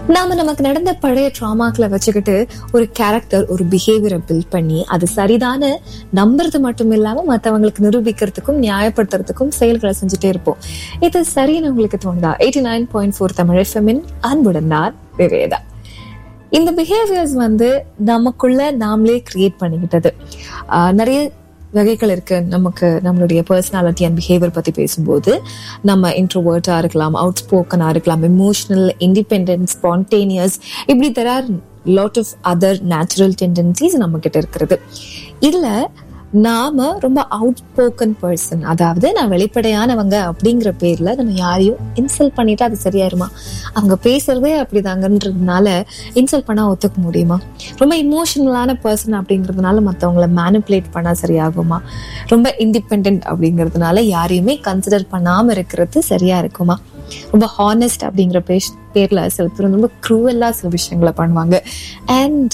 நாம நமக்கு நடந்த பழைய ட்ராமாக்களை வச்சுக்கிட்டு ஒரு கேரக்டர் ஒரு பிஹேவியரை பில்ட் பண்ணி அது சரிதான நம்புறது மட்டும் இல்லாம மத்தவங்களுக்கு நிரூபிக்கிறதுக்கும் நியாயப்படுத்துறதுக்கும் செயல்களை செஞ்சுட்டே இருப்போம் இது சரின்னு உங்களுக்கு தோணுதா eighty nine point four Tamil எஃப்எம்மின் அன்புடன் நான் விவேதா இந்த பிஹேவியர்ஸ் வந்து நமக்குள்ள நாமளே கிரியேட் பண்ணிக்கிட்டது ஆஹ் நிறைய வகைகள் இருக்கு நமக்கு நம்மளுடைய பர்சனாலிட்டி அண்ட் பிஹேவியர் பத்தி பேசும்போது நம்ம இன்ட்ரோவர்ட்டா இருக்கலாம் அவுட் ஸ்போக்கனா இருக்கலாம் எமோஷனல் இண்டிபெண்டன்ஸ் ஸ்பான்டேனியஸ் இப்படி there are lot of other natural tendencies நம்ம கிட்ட இருக்கிறது இதுல நாம ரொம்ப அவுட் ஸ்போக்கன் பர்சன் அதாவது நான் வெளிப்படையானவங்க அப்படிங்கிற பேர்ல நம்ம யாரையும் இன்சல்ட் பண்ணிட்டா அது சரியாயிருமா அவங்க பேசுறதே அப்படிதாங்கன்றதுனால இன்சல்ட் பண்ணா ஒத்துக்க முடியுமா ரொம்ப இமோஷனலான பர்சன் அப்படிங்கிறதுனால மற்றவங்கள மேனிப்புலேட் பண்ணா சரியாகுமா ரொம்ப இண்டிபெண்ட் அப்படிங்கிறதுனால யாரையுமே கன்சிடர் பண்ணாம இருக்கிறது சரியா இருக்குமா ரொம்ப ஹானஸ்ட் அப்படிங்கிற பேர் பேர்ல சில பேர் ரொம்ப க்ரூவலா சில விஷயங்களை பண்ணுவாங்க அண்ட்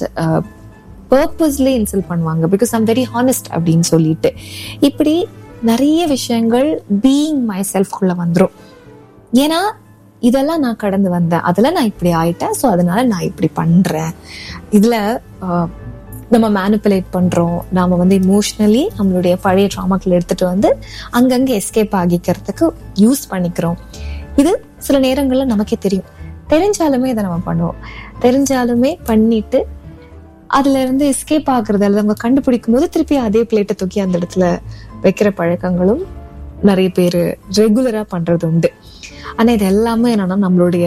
பர்பஸ்லி இன்சல்ட் பண்ணுவாங்க பிகாஸ் ஐம் வெரி ஹானஸ்ட் அப்படின்னு சொல்லிட்டு இப்படி நிறைய விஷயங்கள் பீயிங் மை செல்ஃப்குள்ள வந்துடும் ஏன்னா இதெல்லாம் நான் கடந்து வந்தேன் அதெல்லாம் நான் இப்படி ஆயிட்டேன் ஸோ அதனால நான் இப்படி பண்றேன் இதுல ஆஹ், நம்ம மேனிப்புலேட் பண்றோம் நாம வந்து இமோஷ்னலி நம்மளுடைய பழைய ட்ராமாக்கள் எடுத்துட்டு வந்து அங்கங்க எஸ்கேப் ஆகிக்கிறதுக்கு யூஸ் பண்ணிக்கிறோம் இது சில நேரங்கள்ல நமக்கே தெரியும் தெரிஞ்சாலுமே இதை நம்ம பண்ணுவோம் தெரிஞ்சாலுமே பண்ணிட்டு அதுல இருந்து எஸ்கேப் ஆகுறது அல்லது அவங்க கண்டுபிடிக்கும் போது திருப்பி அதே பிளேட்டை தூக்கி அந்த இடத்துல வைக்கிற பழக்கங்களும் நிறைய பேர் ரெகுலரா பண்றது உண்டு ஆனா இது எல்லாமே என்னன்னா நம்மளுடைய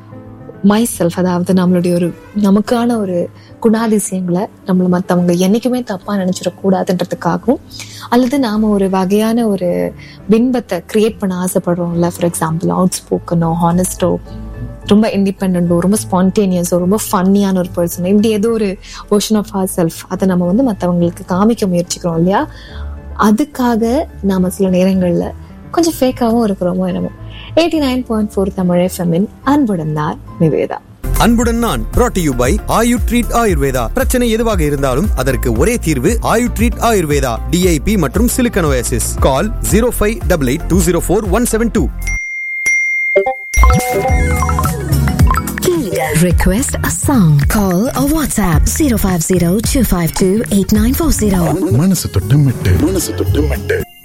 மை செல்ஃப் அதாவது நம்மளுடைய ஒரு நமக்கான ஒரு குணாதிசயங்களை நம்மள மத்தவங்க என்னைக்குமே தப்பா நினைச்சிடக்கூடாதுன்றதுக்காகவும் அல்லது நாம ஒரு வகையான ஒரு பின்பத்தை கிரியேட் பண்ண ஆசைப்படுறோம்ல ஃபார் எக்ஸாம்பிள் அவுட் ஸ்போக்கனோ ஹானஸ்டோ ரொம்ப இண்டிபெண்டோ ரொம்ப ஸ்பான்டேனியஸோ ரொம்ப ஃபன்னியான ஒரு பர்சன் இப்படி ஏதோ ஒரு ஓஷன் ஆஃப் ஆர் செல்ஃப் அதை நம்ம வந்து மற்றவங்களுக்கு காமிக்க முயற்சிக்கிறோம் இல்லையா அதுக்காக நாம சில நேரங்கள்ல கொஞ்சம் ஃபேக்காகவும் இருக்கிறோமோ என்னமோ eighty nine point four Tamil எஃப்எம்மின் அன்புடன் தான் நிவேதா அன்புடன் நான் brought to you by Ayu treat Ayurveda பிரச்சனை எதுவாக இருந்தாலும் அதற்கு ஒரே தீர்வு ஆயு ட்ரீட் ஆயுர்வேதா டிஐபி மற்றும் silicosis call zero five double eight two zero four one seven two Request a song. Call or WhatsApp 050 252 8940. மனசு தொட்டு மெட்டு மனசு தொட்டு மெட்டு